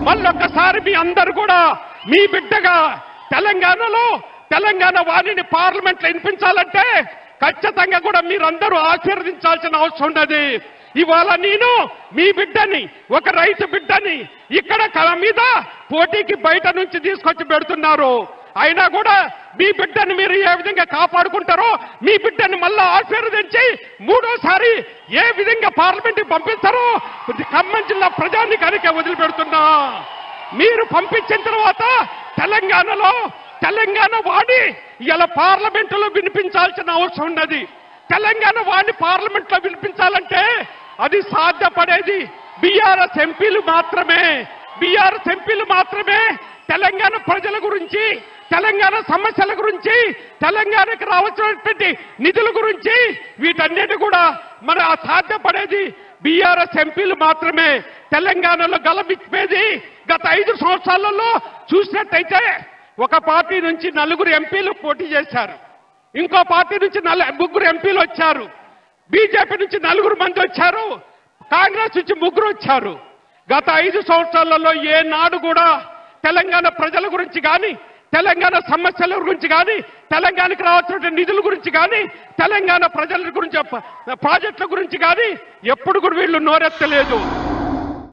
మళ్ళొక్కసారి మీ అందరు కూడా మీ బిడ్డగా తెలంగాణలో తెలంగాణ వాణిని పార్లమెంట్ లో వినిపించాలంటే ఖచ్చితంగా కూడా మీరందరూ ఆశీర్వదించాల్సిన అవసరం ఉన్నది ఇవాళ నేను మీ బిడ్డని ఒక రైతు బిడ్డని ఇక్కడ కళ మీద పోటీకి బయట నుంచి తీసుకొచ్చి పెడుతున్నారు అయినా కూడా మీ బిడ్డని మీరు ఏ విధంగా కాపాడుకుంటారో మీ బిడ్డని మళ్ళా ఆశీర్వదించి మూడోసారి ఏ విధంగా పార్లమెంట్ పంపిస్తారో ఖమ్మం జిల్లా ప్రజానికానికే వదిలిపెడుతున్నా మీరు పంపించిన తర్వాత తెలంగాణలో తెలంగాణ వాడి ఇలా పార్లమెంటులో వినిపించాల్సిన అవసరం ఉన్నది తెలంగాణ వాడిని పార్లమెంట్ లో వినిపించాలంటే అది సాధ్యపడేది బీఆర్ఎస్ ఎంపీలు మాత్రమే బీఆర్ఎస్ ఎంపీలు మాత్రమే తెలంగాణ ప్రజల గురించి తెలంగాణ సమస్యల గురించి తెలంగాణకు రావాల్సినటువంటి నిధుల గురించి వీటన్నిటి కూడా మన సాధ్యపడేది బీఆర్ఎస్ ఎంపీలు మాత్రమే తెలంగాణలో గలమిప్పేది గత ఐదు సంవత్సరాలలో చూసినట్టయితే ఒక పార్టీ నుంచి నలుగురు ఎంపీలు పోటీ చేశారు ఇంకో పార్టీ నుంచి నల ముగ్గురు ఎంపీలు వచ్చారు బీజేపీ నుంచి నలుగురు మంది వచ్చారు కాంగ్రెస్ నుంచి ముగ్గురు వచ్చారు గత ఐదు సంవత్సరాలలో ఏ నాడు కూడా తెలంగాణ ప్రజల గురించి కానీ తెలంగాణ సమస్యల గురించి కానీ తెలంగాణకి రావాల్సిన నిధుల గురించి కానీ తెలంగాణ ప్రజల గురించి ప్రాజెక్టుల గురించి కానీ ఎప్పుడు కూడా వీళ్ళు నోరెత్తలేదు